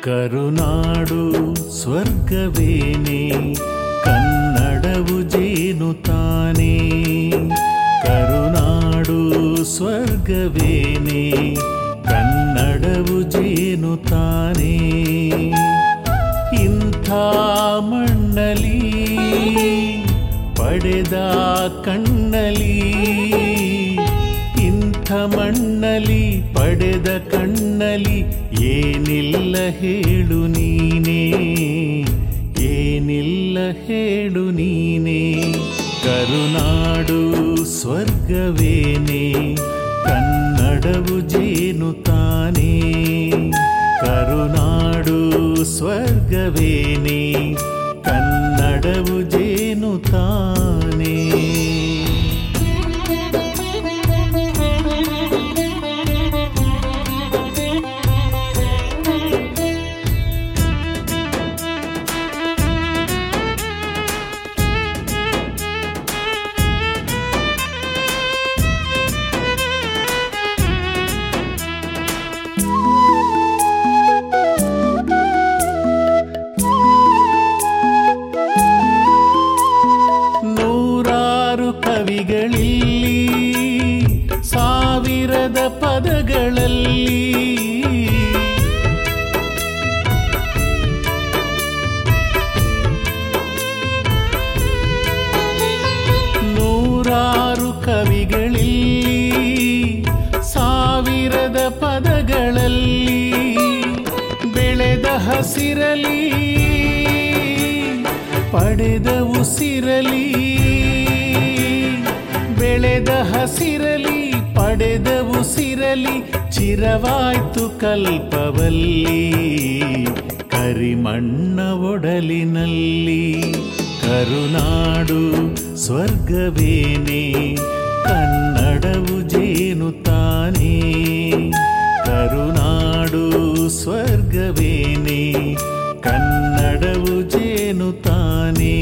ಕರುನಾಡು ಸ್ವರ್ಗವೇನೆ ಕನ್ನಡವು ಜೇನು ತಾನೇ ಕರುನಾಡು ಸ್ವರ್ಗವೇನೆ ಕನ್ನಡವು ಜೇನು ತಾನೇ ಇಂಥ ಮಣ್ಣಲಿ ಪಡೆದ ಕಣ್ಣಲಿ ಇಂಥ ಮಣ್ಣಲಿ ಪಡೆದ ಕಣ್ಣಲಿ ಏನಿಲ್ಲ ಹೇಳು ನೀನೇ ಏನಿಲ್ಲ ಹೇಳು ನೀನೇ ಕರುನಾಡು ಸ್ವರ್ಗವೇನೆ ಕನ್ನಡವು ಜೇನು ತಾನೇ ಕರುನಾಡು ಸ್ವರ್ಗವೇನೆ ಕನ್ನಡವು ಜೇನು ತಾನೇ ನೂರಾರು ಕವಿಗಳಲ್ಲಿ ಸಾವಿರದ ಪದಗಳಲ್ಲಿ ನೂರಾರು ಕವಿಗಳಲ್ಲಿ ಸಾವಿರದ ಪದಗಳಲ್ಲಿ ಬೆಳೆದ ಹಸಿರಲಿ ಪಡೆದ ಉಸಿರಲಿ ಬೆಳೆದ ಹಸಿರಲಿ ಪಡೆದ ಉಸಿರಲಿ ಚಿರವಾಯ್ತು ಕಲ್ಪವಲ್ಲಿ ಕರಿಮಣ್ಣ ಒಡಲಿನಲ್ಲಿ ಕರುನಾಡು ಸ್ವರ್ಗವೇನೆ ಕನ್ನಡವು ಜೇನು ತಾನೇ ಕರುನಾಡು ಸ್ವರ್ಗವೇನೆ ಕನ್ನಡವು ಜೇನು ತಾನೇ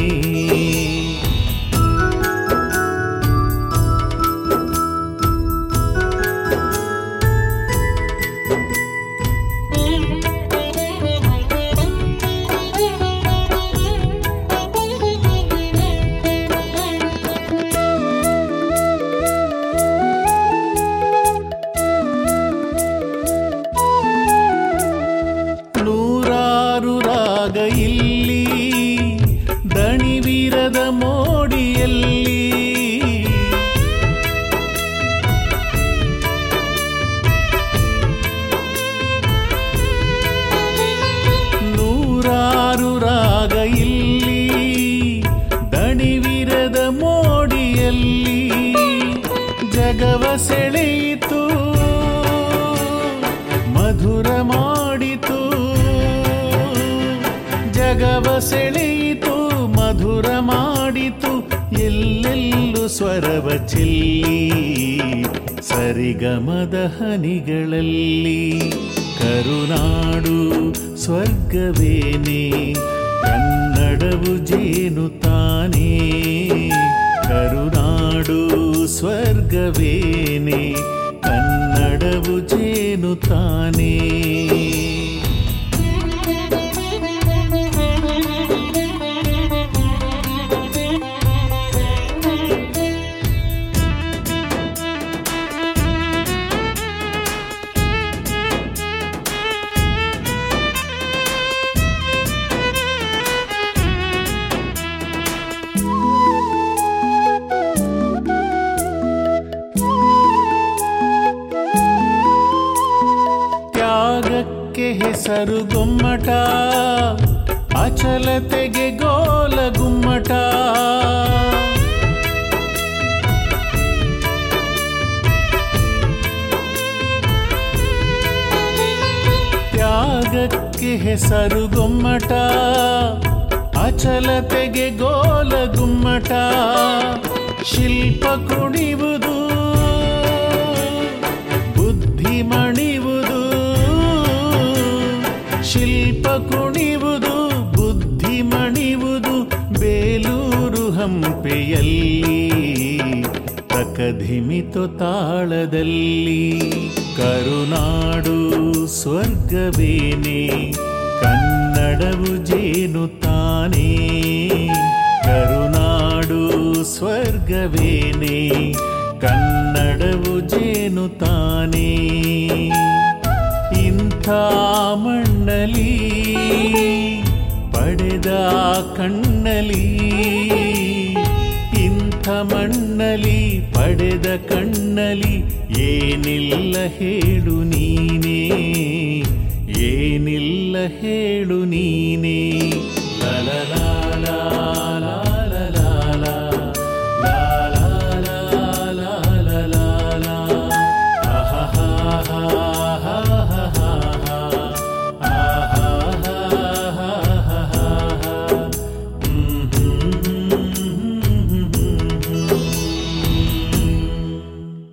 ನೂರಾರು ರಾಗ ಇಲ್ಲಿ ದಣಿವೀರದ ಮೋಡಿಯಲ್ಲಿ ನೂರಾರು ರಾಗ ಇಲ್ಲಿ ದಣಿವಿರದ ಮೋಡಿಯಲ್ಲಿ ಜಗವ ಸೆಳೆಯಿತು ಮಧುರ ಮಾಡಿತು ಜಗವ ಸೆಳೆಯಿತು ಮಧುರ ಮಾಡಿತು ಎಲ್ಲೆಲ್ಲೂ ಸ್ವರವ ಚೆಲ್ಲಿ ಸರಿಗಮದ ಹನಿಗಳಲ್ಲಿ ಕರುನಾಡು ಸ್ವರ್ಗವೇನೆ ಕನ್ನಡವು ಜೇನು ತಾನೇ ಕರುನಾಡು ಸ್ವರ್ಗವೇನೆ ಕನ್ನಡವು ಜೇನು ತಾನೇ ತ್ಯಾಗಕ್ಕೆ ಹೆಸರು ಗುಮ್ಮಟ ಅಚಲತೆಗೆ ಗೋಲ ಗುಮ್ಮಟ ತ್ಯಾಗಕ್ಕೆ ಹೆಸರು ಗುಮ್ಮಟ ಅಚಲತೆಗೆ ಗೋಲ ಗುಮ್ಮಟ ಶಿಲ್ಪ ಕುಣಿವುದು ಬುದ್ಧಿ ಮಣಿವುದು ಶಿಲ್ಪ ಕುಣಿವುದು ಬುದ್ಧಿ ಮಣಿವುದು ಬೇಲೂರು ಹಂಪೆಯಲ್ಲಿ ತಕಧಿಮಿತು ತಾಳದಲ್ಲಿ ಕರುನಾಡು ಸ್ವರ್ಗವೇನೆ ಕನ್ನಡವು ಜೇನು ತಾನೇ ಕರುನಾಡು ಸ್ವರ್ಗವೇನೆ ಕನ್ನಡವು ಜೇನು ತಾನೇ ಇಂಥ ಮಣ್ಣಲಿ ಪಡೆದ ಕಣ್ಣಲಿ ಇಂಥ ಮಣ್ಣಲಿ ಪಡೆದ ಕಣ್ಣಲಿ ಏನಿಲ್ಲ ಹೇಳು ನೀನೇ ಏನಿಲ್ಲ ಹೇಳು ನೀನೇ ಲಲಲಾಲ